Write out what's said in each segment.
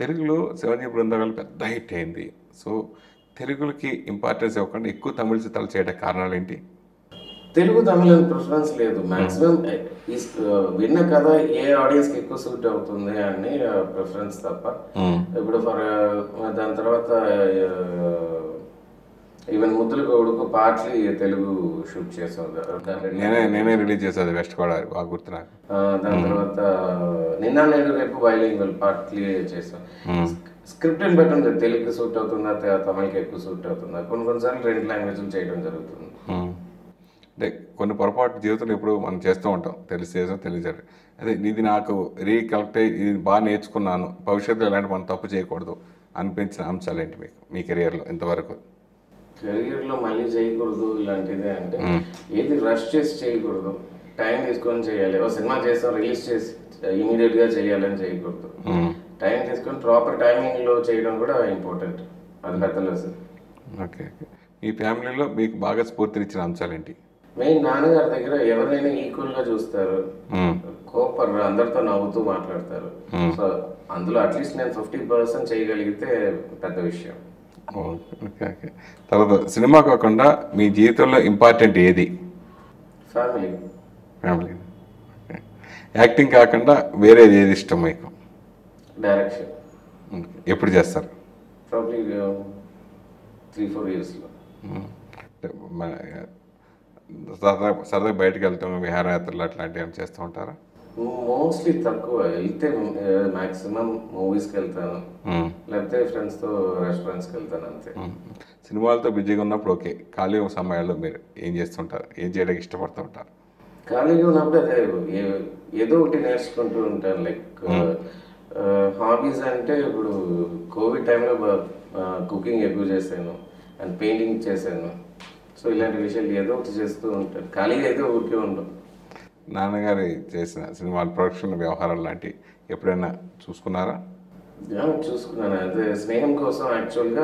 తెలుగులో శివాజీ బృందాలు పెద్ద హిట్ అయింది సో తెలుగులకి ఇంపార్టెన్స్ ఇవ్వకుండా ఎక్కువ తమిళ చిత్రాలు చేయడానికి కారణాలు ఏంటి తెలుగు తమిళ ప్రిఫరెన్స్ లేదు మాక్సిమం విన్న కథ ఏ ఆడియన్స్కి ఎక్కువ సూట్ అవుతుంది అని ప్రిఫరెన్స్ తప్ప ఇప్పుడు ఫర్ దాని తర్వాత ఈవెన్ ముద్దులు కొడుకు పాటలు తెలుగు షూట్ చేసాం దాని నేనే నేనే రిలీజ్ చేసేది వెస్ట్ గోదావరి బాగా గుర్తు నాకు ఆ, దాని తర్వాత నిన్న నేడు రేపు బయలింగ్వల్ పార్ట్లీ చేసాం స్క్రిప్ట్ని బట్టి ఉంటుంది తెలుగుకి సూట్ అవుతుందా త- తమిళకి ఎక్కువ సూట్ అవుతుందా కొన్ని కొన్నిసార్లు రెండు లాంగ్వేజ్లు చేయడం జరుగుతుంది మ్మ్. అంటే కొన్ని పొరపాటు జీవితంలో ఇప్పుడు మనం చేస్తూ ఉంటాం తెలిసి చేసాం తెలియజేయడం అదే ఇది నాకు రీకలెక్ట్ అయ్యి ఇది బాగా నేర్చుకున్నాను భవిష్యత్తులో ఇలాంటి మనం తప్పు చేయకూడదు అనిపించిన అంశాలు ఏంటి మీకు మీ కెరియర్లో ఇంతవరకు కెరీర్లో మళ్ళీ చేయకూడదు ఇలాంటిది అంటే ఏది రష్ చేసి చేయకూడదు టైం తీసుకొని చేయాలి ఒక సినిమా చేస్తాం రిలీజ్ చేసి immediate గా చేయాలని చేయకూడదు మ్మ్. టైం తీసుకొని ప్రాపర్ టైమింగ్లో చేయడం కూడా ఇంపార్టెంట్ అది పెద్ద లెసన్ ఓకే ఓకే మీ ఫ్యామిలీలో మీకు బాగా స్ఫూర్తినిచ్చిన అంశాలు ఏంటి మెయిన్ నాన్నగారి దగ్గర ఎవరినైనా ఈక్వల్ గా చూస్తారు మ్మ్. కోపర్ అందరితో నవ్వుతూ మాట్లాడతారు సో అందులో అట్లీస్ట్ నేను ఫిఫ్టీ పర్సెంట్ చేయగలిగితే పెద్ద విషయం ఓకే ఓకే తర్వాత సినిమా కాకుండా మీ జీవితంలో ఇంపార్టెంట్ ఏది ఫ్యామిలీ ఫ్యామిలీ ఓకే యాక్టింగ్ కాకుండా వేరేది ఏది ఇష్టం మీకు డైరెక్షన్ ఓకే. ఎప్పుడు చేస్తారు ప్రాబ్లీ త్రీ ఫోర్ ఇయర్స్లో మ్మ్. అంటే మన- సరదా సరదా బయటకు వెళ్తాం విహారయాత్రలు అట్లాంటివి ఏమైనా చేస్తూ ఉంటారా మోస్ట్లీ తక్కువ వెళ్తే మాక్సిమం మూవీస్కి వెళ్తాను మ్మ్. లేకపోతే ఫ్రెండ్స్తో రెస్టారెంట్స్కి వెళ్తాను అంతే మ్మ్. సినిమాలతో బిజీగా ఉన్నప్పుడు ఓకే ఖాళీ సమయాల్లో మీరు ఏం చేస్తుంటారు ఏం చేయడానికి ఇష్టపడుతూ ఉంటారు ఖాళీగా ఉన్నప్పుడు అదే ఏ- ఏదో ఒకటి నేర్చుకుంటూ ఉంటాను లైక్ హాబీస్ అంటే ఇప్పుడు కోవిడ్ టైంలో కుకింగ్ ఎక్కువ చేశాను అండ్ పెయింటింగ్ చేశాను సో ఇలాంటి విషయాలు ఏదో ఒకటి చేస్తూ ఉంటాను ఖాళీగా అయితే ఊరికే ఉండవు నాన్నగారి చేసిన సినిమాల ప్రొడక్షన్ వ్యవహారాలు లాంటివి ఎప్పుడైనా చూసుకున్నారా యా, చూసుకున్నాను అదే స్నేహం కోసం యాక్చువల్గా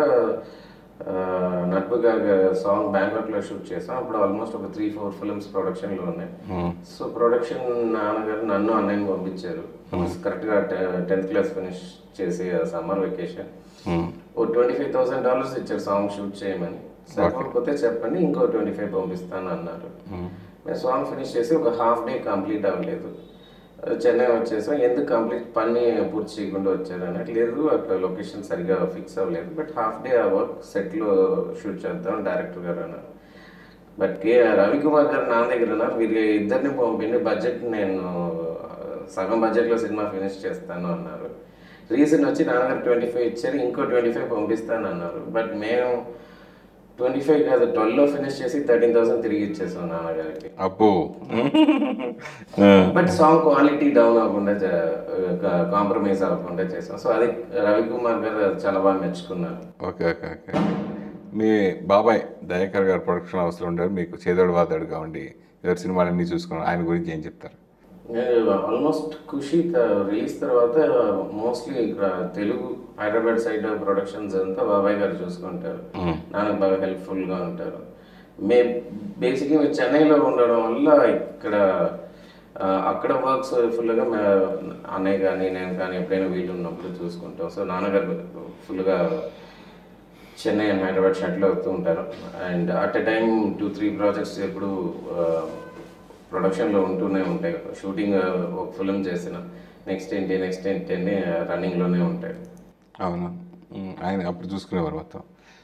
నట్బుగా సాంగ్ బ్యాంకాక్లో షూట్ చేసాం అప్పుడు ఆల్మోస్ట్ ఒక త్రీ ఫోర్ ఫిల్మ్స్ ప్రొడక్షన్లో ఉన్నాయి మ్మ్. సో ప్రొడక్షన్ నాన్నగారు నన్ను అన్నయ్యని పంపించారు కరెక్ట్గా టెన్త్ క్లాస్ ఫినిష్ చేసి సమ్మర్ వెకేషన్ మ్మ్. ఓ ట్వంటీ ఫైవ్ థౌసండ్ డాలర్స్ ఇచ్చారు సాంగ్ షూట్ చేయమని సరిపోతే చెప్పండి ఇంకో ట్వంటీ ఫైవ్ పంపిస్తాను అన్నారు మేము సాంగ్ ఫినిష్ చేసి ఒక హాఫ్ డే కంప్లీట్ అవ్వలేదు చెన్నై వచ్చేసాం ఎందుకు కంప్లీట్ పని పూర్తి చేయకుండా వచ్చారు అన్నట్టు లేదు అక్కడ లొకేషన్ సరిగా ఫిక్స్ అవ్వలేదు బట్ హాఫ్ డే ఆ వర్క్ సెట్లో షూట్ చేద్దాం డైరెక్టర్ గారు అన్నారు బట్ కే రవికుమార్ గారు నా దగ్గర ఉన్నారు వీరి ఇద్దరిని పంపిండి బడ్జెట్ నేను ఆ, సగం బడ్జెట్లో సినిమా ఫినిష్ చేస్తాను అన్నారు రీజన్ వచ్చి నాన్నగారు ట్వంటీ ఫైవ్ ఇచ్చారు ఇంకో ట్వంటీ ఫైవ్ పంపిస్తాను అన్నారు బట్ మేము ట్వంటీ ఫైవ్ కాదు ట్వెల్వ్లో ఫినిష్ చేసి థర్టీన్ థౌసండ్ తిరిగి ఇచ్చేసాం నాన్నగారికి అబ్బో బట్ సాంగ్ క్వాలిటీ డౌన్ అవ్వకుండా కాంప్రమైజ్ అవ్వకుండా చేసాం సో అది రవికుమార్ గారు చాలా బాగా మెచ్చుకున్నారు ఓకే ఓకే ఓకే మీ బాబాయ్ దయాకర్ గారు ప్రొడక్షన్ హౌస్లో ఉండేవారు మీకు చేదోడు వాదోడుగా ఉండి ఎవరి సినిమాలన్నీ చూసుకున్నారు ఆయన గురించి ఏం చెప్తారు ఆల్మోస్ట్ ఖుషి రిలీజ్ తర్వాత మోస్ట్లీ ఇక్కడ తెలుగు హైదరాబాద్ సైడ్ ప్రొడక్షన్స్ అంతా బాబాయ్ గారు చూసుకుంటారు నాన్నకు బాగా helpful గా ఉంటారు మే బేసిక్గా మేము చెన్నైలో ఉండడం వల్ల ఇక్కడ ఆ, అక్కడ వర్క్స్ ఫుల్గా అన్నయ్య కానీ నేను కానీ ఎప్పుడైనా వీలు ఉన్నప్పుడు చూసుకుంటాం సో నాన్నగారు ఫుల్గా చెన్నై అండ్ హైదరాబాద్ షటిల్ అవుతూ ఉంటారు and at a time two three projects ఎప్పుడు ప్రొడక్షన్లో ఉంటూనే ఉంటాయి షూటింగ్ ఒక ఫిల్మ్ చేసిన నెక్స్ట్ ఏంటి నెక్స్ట్ ఏంటి అని రన్నింగ్లోనే ఉంటాయి అవును ఉమ్, ఆయన అప్పుడు చూసుకునేవారు మొత్తం